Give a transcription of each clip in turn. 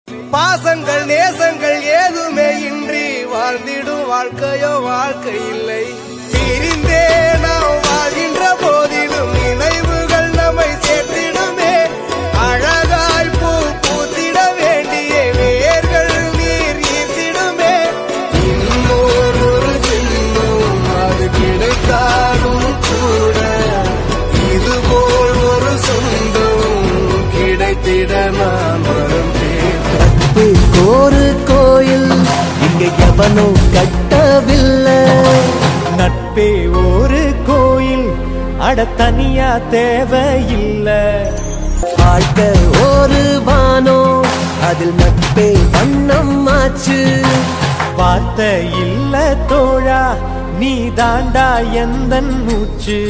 பாசங்கள் நேசங்கள் ஏதுமே இன்றி வாழ்ந்திடும் வாழ்க்கையோ வாழ்க்கை இல்லை பிரிந்தே நாம் வாழ்கின்ற போதிலும் நினைவுகள் நம்மை சேர்த்திடுமே அழகாய் பூ பூத்திட வேண்டிய வேர்கள் நீர் ஈர்த்திடுமே இன்னொரு ஒரு ஜென்மம் அது கிடைத்தாலும் கூட இதுபோல் ஒரு சொந்தம் கிடைத்திட நான் வரம் தேர்ந்தேன். ஒரு கோயில் இங்க எவனோ கட்டவில்லை நட்பே ஒரு கோயில் அட தனியா தேவையில்ல வாழ்க்கை ஒரு வானோ அதில் நட்பே வண்ணம் ஆச்சு வார்த்தை இல்ல தோழா நீ தாண்டா எந்த மூச்சு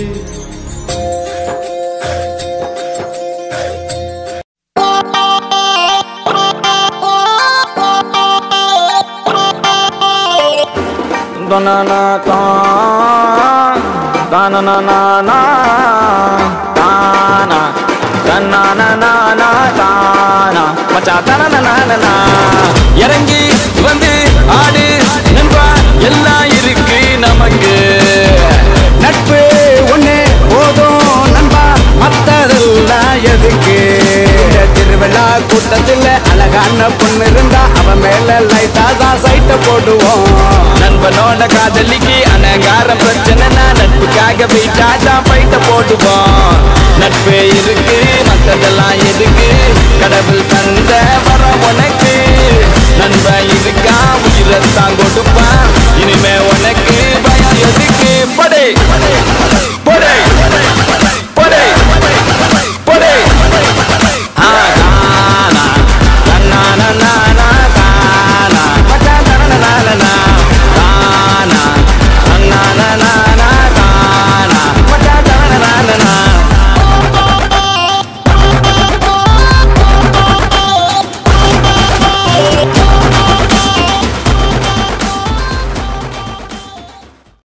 Danana tan, danana na na, dana, danana na na dana, மச்சா தனன நானா இறங்கி வந்து ஆடு நண்பா எல்லாம் இருக்கு நமக்கு நட்பு ஒண்ணு போதும் நண்பா மத்ததெல்லாம் எதுக்கு இந்த திருவிழா கூட்டத்துல அழகான பொண்ணு இருந்தா அவன் மேல லைட்டா தான் சைட்ட போடுவோம் நண்பனோட காதலிக்கு அனகார பிரச்சனைனா நட்புக்காக போயிட்டா தான் பைட்ட போடுவோம் நட்பு இருக்கு மத்ததெல்லாம் எதுக்கு கடை